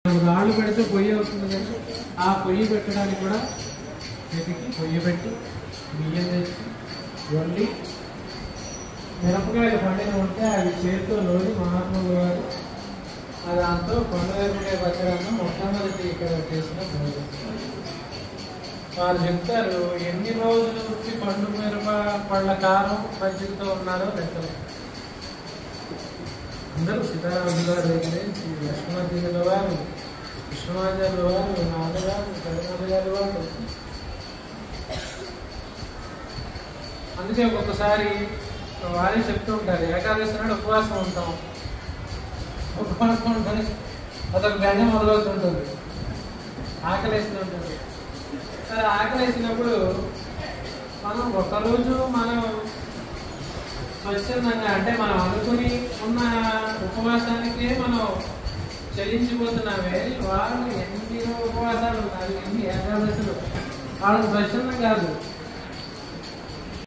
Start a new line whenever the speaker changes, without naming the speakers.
రాళ్ళు పెడితే పొయ్యి అవుతుంది కదా ఆ పొయ్యి పెట్టడానికి కూడా వెతికి పొయ్యి పెట్టి బియ్యం తెచ్చి వండి మిరపకాయలు పండిన ఉంటే అవి చేతితో లోని మహాత్ములు గారు ఆ దాంతో పండుగ పచ్చడన్న మొట్టమొదటి ఇక్కడ చేసిన భోజనం వారు చెప్తారు ఎన్ని రోజుల నుంచి పండు మిరప పళ్ళ కారం పచ్చితో ఉన్నారో లెక్కలు అందరూ సీతారాములు గారు అయితే శ్రీ లక్ష్మణదేవుల వారు కృష్ణమాచార్యుల వారు నాన్నగారు జగన్నాథ గారి వారు అందుకే ఒక్కొక్కసారి వారే చెప్తూ ఉంటారు ఏకాదశి నాడు ఉపవాసం ఉంటాం ఉపవాసం ఉంటుంది అదొక గంట మొదలవుతుంటుంది ఆకలేస్తుంటుంది సరే ఆకలేసినప్పుడు మనం ఒకరోజు మనం స్వచ్ఛందంగా అంటే మనం అనుకుని ఉన్న ఉపవాసానికే మనం చెల్లించిపోతున్నామే వాళ్ళు ఎన్ని ఉపవాసాలు ఉన్నారు ఎన్ని ఏకాదశులు వాళ్ళకి స్వచ్ఛందం కాదు